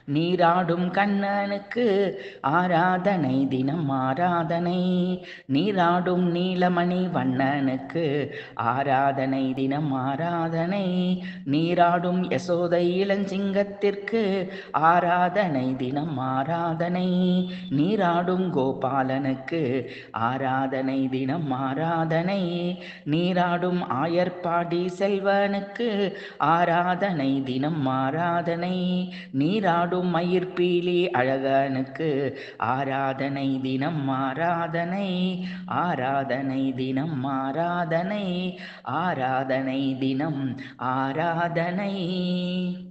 நீராடும் கண்ணனுக்கு ஆராதனை தினம் ஆராதனை நீராடும் நீலமணி வண்ணனுக்கு ஆராதனை தினம் ஆராதனை நீராடும் யசோதை இளஞ்சிங்கத்திற்கு ஆராதனை தினம் ஆராதனை நீராடும் கோபாலனுக்கு ஆராதனை தினம் ஆராதனை நீராடும் ஆயர்பாடி செல்வனுக்கு ஆராதனை தினம் ஆராதனை நீராடும் மயிர்பீலி அழகனுக்கு ஆராதனை தினம் ஆராதனை ஆராதனை தினம் ஆராதனை ஆராதனை தினம் ஆராதனை